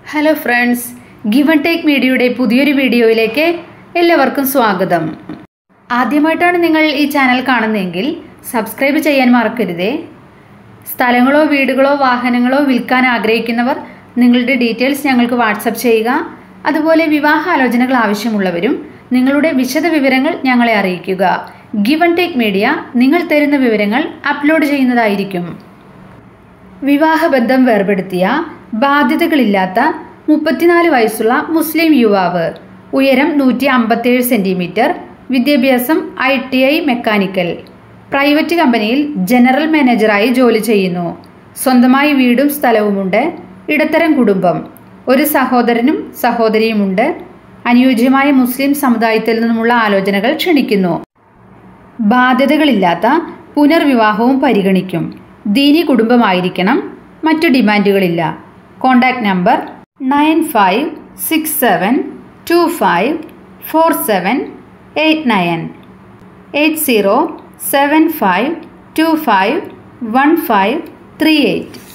hello friends give and take മീഡിയയുടെ പുതിയൊരു വീഡിയോയിലേക്ക് എല്ലാവർക്കും സ്വാഗതം ആദ്യമായിട്ടാണ് നിങ്ങൾ ഈ ചാനൽ കാണുന്നതെങ്കിൽ സബ്സ്ക്രൈബ് ചെയ്യാൻ മറക്കരുതേ സ്ഥലങ്ങളോ വീടുകളോ വാഹനങ്ങളോ വിൽക്കാൻ ആഗ്രഹിക്കുന്നവർ നിങ്ങളുടെ ഡീറ്റെയിൽസ് ഞങ്ങൾക്ക് വാട്സപ്പ് ചെയ്യുക അതുപോലെ വിവാഹാലോചനകൾ ആവശ്യമുള്ളവരും നിങ്ങളുടെ വിശദ വിവരങ്ങൾ ഞങ്ങളെ അറിയിക്കുക ഗിവ് ആൻഡ് ടേക്ക് മീഡിയ നിങ്ങൾ തരുന്ന വിവരങ്ങൾ അപ്ലോഡ് ചെയ്യുന്നതായിരിക്കും വിവാഹബന്ധം വേർപെടുത്തിയ ബാധ്യതകളില്ലാത്ത മുപ്പത്തിനാല് വയസ്സുള്ള മുസ്ലിം യുവാവ് ഉയരം നൂറ്റി അമ്പത്തേഴ് സെന്റിമീറ്റർ വിദ്യാഭ്യാസം I T I mechanical private കമ്പനിയിൽ ജനറൽ മാനേജറായി ജോലി ചെയ്യുന്നു സ്വന്തമായി വീടും സ്ഥലവുമുണ്ട് ഇടത്തരം കുടുംബം ഒരു സഹോദരനും സഹോദരിയുമുണ്ട് അനുയോജ്യമായ മുസ്ലിം സമുദായത്തിൽ നിന്നുമുള്ള ആലോചനകൾ ക്ഷണിക്കുന്നു ബാധ്യതകളില്ലാത്ത പുനർവിവാഹവും പരിഗണിക്കും ദീനി കുടുംബമായിരിക്കണം മറ്റു ഡിമാൻഡുകളില്ല contact number nine five six seven two five four seven eight nine eight zero seven five two five one five three eight